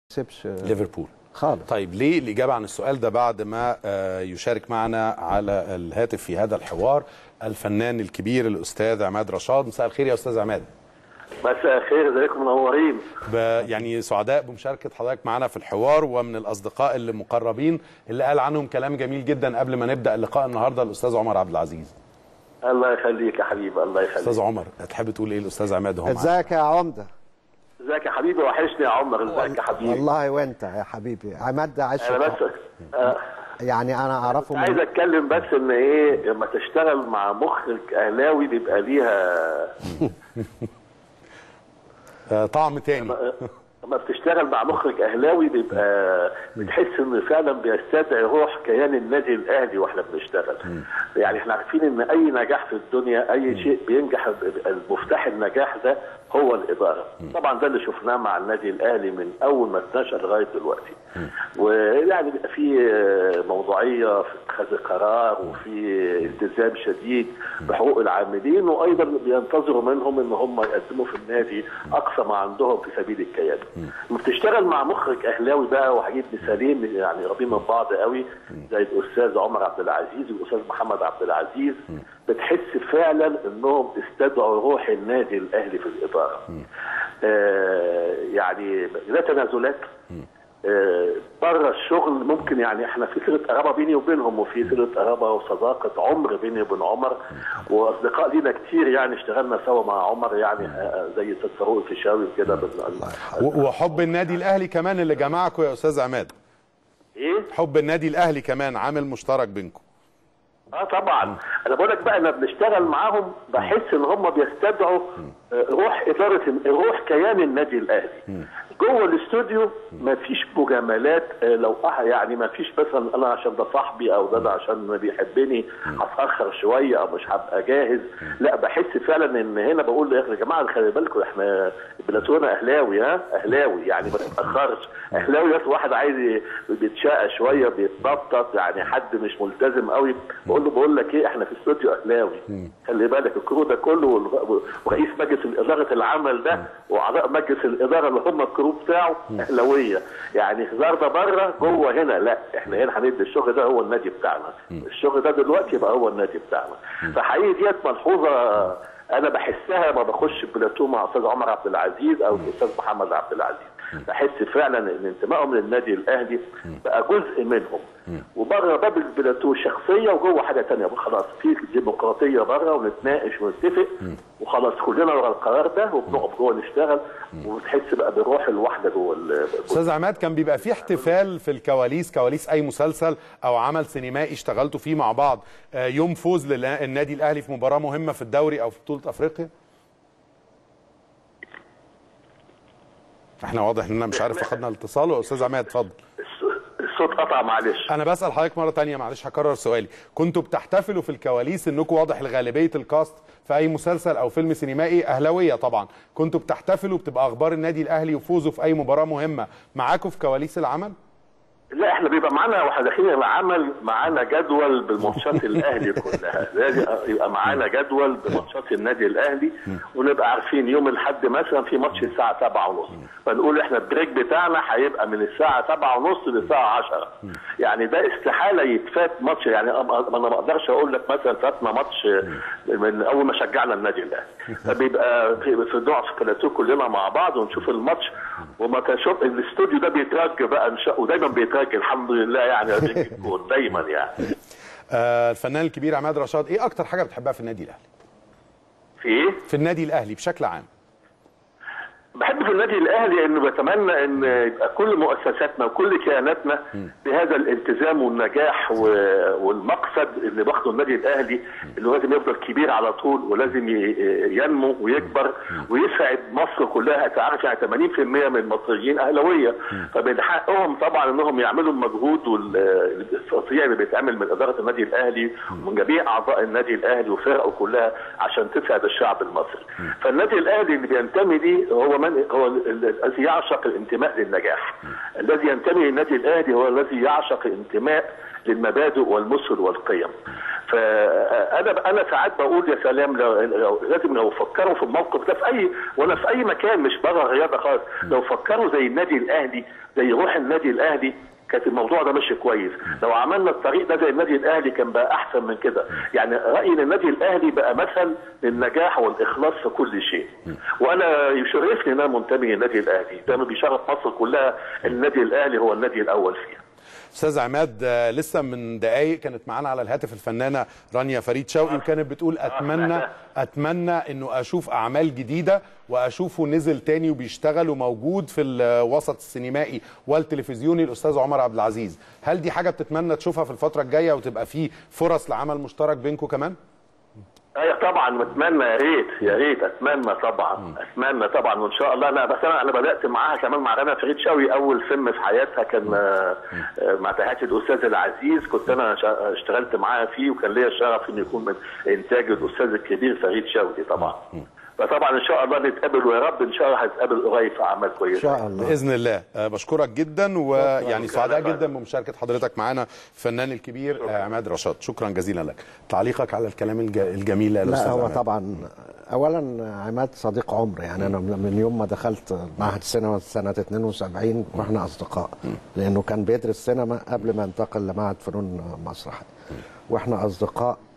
كسبش ليفربول خالص طيب ليه الإجابة عن السؤال ده بعد ما آه، يشارك معنا على الهاتف في هذا الحوار الفنان الكبير الأستاذ عماد رشاد مساء الخير يا أستاذ عماد مساء الخير ازيكم منورين ب- يعني سعداء بمشاركة حضرتك معنا في الحوار ومن الأصدقاء اللي مقربين اللي قال عنهم كلام جميل جدا قبل ما نبدأ اللقاء النهاردة الأستاذ عمر عبد العزيز الله يخليك يا حبيبي الله أستاذ يخليك عمر تحب تقول إيه الأستاذ عماد هو معانا؟ ازيك يا عمده ازيك يا حبيبي وحشني يا عمر ازيك يا حبيبي والله وانت يا حبيبي عماد ده عشق انا بس آه يعني انا اعرفه عايز من اتكلم بس ان ايه لما تشتغل مع مخرج اهلاوي بيبقى ليها آه، طعم تاني لما بتشتغل مع مخرج اهلاوي بيبقى بتحس ان فعلا بيستدعي روح كيان النادي الاهلي واحنا بنشتغل يعني احنا عارفين ان اي نجاح في الدنيا اي شيء بينجح المفتاح النجاح ده هو الاداره طبعا ده اللي شفناه مع النادي الاهلي من اول ما اتنشأ لغايه دلوقتي ويعني بيبقى في موضوعيه في اتخاذ القرار وفي التزام شديد بحقوق العاملين وايضا بينتظروا منهم ان هم يقدموا في النادي اقصى ما عندهم في سبيل الكيان. لما بتشتغل مع مخرج اهلاوي بقى وهجيب مثالين يعني قريبين من بعض قوي زي الاستاذ عمر عبد العزيز والاستاذ محمد عبد العزيز بتحس فعلا انهم استدعوا روح النادي الاهلي في الاداره. آه يعني لا تنازلات آه، بره الشغل ممكن يعني احنا في صله قرابه بيني وبينهم وفي صله قرابه وصداقه عمر بيني وبين عمر واصدقاء لينا كتير يعني اشتغلنا سوا مع عمر يعني آه، زي استاذ فاروق الفيشاوي كده و- وحب النادي الأهلي كمان اللي جمعكم يا أستاذ عماد ايه؟ حب النادي الأهلي كمان عامل مشترك بينكم اه طبعا انا بقول لك بقى انا بنشتغل معاهم بحس ان هم بيستدعوا آه، روح اداره روح كيان النادي الاهلي جوه الاستوديو ما فيش مجاملات آه، لو أح- يعني ما فيش مثلا انا عشان ده صاحبي او ده, ده عشان بيحبني هتاخر شويه او مش هبقى جاهز لا بحس فعلا ان هنا بقول يا جماعه خلي بالكم احنا بلاتونا اهلاوي ها اهلاوي يعني ما تتاخرش اهلاوي بس واحد عايز ي- بيتشقى شويه بيتنطط يعني حد مش ملتزم قوي بقول له بقول لك ايه احنا في استوديو اهلاوي خلي بالك الكرو ده كله والغ- ورئيس مجلس اداره العمل ده واعضاء مجلس الاداره اللي هم الكرو بتاعه اهلاويه يعني هزار ده بره جوه هنا لا احنا هنا هندي الشغل ده هو النادي بتاعنا الشغل ده دلوقتي يبقى هو النادي بتاعنا فحقيقي ديت ملحوظه انا بحسها ما بخش بلاتو مع استاذ عمر عبد العزيز او الاستاذ محمد عبد العزيز بحس فعلا ان انتمائهم للنادي الاهلي بقى جزء منهم وبره باب البلاتو شخصيه وجوه حاجه ثانيه خلاص في ديمقراطيه بره ونتناقش ونتفق وخلاص كلنا ورا القرار ده وبنقف جوه نشتغل وتحس بقى بروح الوحده جوه ال- استاذ عماد كان بيبقى في احتفال في الكواليس كواليس اي مسلسل او عمل سينمائي اشتغلتوا فيه مع بعض آه، يوم فوز للنادي الاهلي في مباراه مهمه في الدوري او في بطوله افريقيا احنا واضح اننا مش عارف اخدنا الاتصال يا استاذ عماد اتفضل الص- الصوت قطع معلش انا بسال حضرتك مره تانية معلش هكرر سؤالي كنتوا بتحتفلوا في الكواليس انكم واضح لغالبيه الكاست في اي مسلسل او فيلم سينمائي اهلاويه طبعا كنتوا بتحتفلوا بتبقى اخبار النادي الاهلي وفوزه في اي مباراه مهمه معاكم في كواليس العمل لا احنا بيبقى معانا واحنا داخلين العمل معانا جدول بماتشات الاهلي كلها لازم يبقى معانا جدول بماتشات النادي الاهلي ونبقى عارفين يوم الاحد مثلا في ماتش الساعه 7 ونص فنقول احنا البريك بتاعنا هيبقى من الساعه 7 ونص للساعه 10 يعني ده استحاله يتفات ماتش يعني أنا أنا ما اقدرش اقول لك مثلا فاتنا ماتش من اول ما شجعنا النادي الاهلي فبيبقى في في نقعد في بلاتو كلنا مع بعض ونشوف الماتش وما تشوف الاستوديو ده بيترج بقى إن شاء ودايما بيترج الحمد لله يعني بيجي الجول دايما يعني آه الفنان الكبير عماد رشاد ايه اكتر حاجه بتحبها في النادي الاهلي في ايه؟ في النادي الاهلي بشكل عام بحب في النادي الاهلي انه بتمنى ان يبقى كل مؤسساتنا وكل كياناتنا بهذا الالتزام والنجاح و- والمقصد اللي باخده النادي الاهلي اللي لازم يفضل كبير على طول ولازم ي- ينمو ويكبر ويسعد مصر كلها انت عارف يعني 80% من المصريين اهلاويه فمن حقهم طبعا انهم يعملوا المجهود والتطيع اللي بيتعمل من اداره النادي الاهلي ومن جميع اعضاء النادي الاهلي وفرقه كلها عشان تسعد الشعب المصري فالنادي الاهلي اللي بينتمي ليه هو من هو ال- ال- الذي يعشق الانتماء للنجاح الذي ينتمي للنادي الاهلي هو الذي يعشق الانتماء للمبادئ والمثل والقيم ف فانا انا ساعات بقول يا سلام لو لو- لازم لو فكروا في الموقف ده في اي ولا في اي مكان مش بره الرياضه خالص لو فكروا زي النادي الاهلي زي روح النادي الاهلي كانت الموضوع ده ماشي كويس لو عملنا الطريق ده زي النادي الاهلي كان بقى احسن من كده يعني رايي ان النادي الاهلي بقى مثل للنجاح والاخلاص في كل شيء وانا يشرفني ان انا منتمي للنادي الاهلي ده بيشرف مصر كلها النادي الاهلي هو النادي الاول فيها استاذ عماد آه، لسه من دقايق كانت معانا على الهاتف الفنانه رانيا فريد شوقي وكانت بتقول اتمنى اتمنى انه اشوف اعمال جديده واشوفه نزل تاني وبيشتغل وموجود في الوسط السينمائي والتلفزيوني الاستاذ عمر عبد العزيز هل دي حاجه بتتمنى تشوفها في الفتره الجايه وتبقى في فرص لعمل مشترك بينكم كمان ايوه طبعا بتمنى يا ريت يا ريت اتمنى طبعا اتمنى طبعا وان شاء الله انا بس انا انا بدات معاها كمان مع رنا فريد شوقي اول فيلم في حياتها كان آه، آه، مع تهاتي الاستاذ العزيز كنت انا شا- اشتغلت معاها فيه وكان ليا الشرف انه يكون من انتاج الاستاذ الكبير فريد شوقي طبعا فطبعا ان شاء الله نتقابل ويا رب ان شاء الله هنتقابل قريب في اعمال ان كويسه شاء الله باذن الله آه، بشكرك جدا ويعني سعداء شكراً. جدا بمشاركه حضرتك معانا الفنان الكبير آه، عماد رشاد شكرا جزيلا لك تعليقك على الكلام الج- الجميل يا لا أستاذ هو عماد. طبعا اولا عماد صديق عمر يعني انا من يوم ما دخلت معهد السينما سنه 72 واحنا اصدقاء لانه كان بيدرس سينما قبل ما انتقل لمعهد فنون مسرح واحنا اصدقاء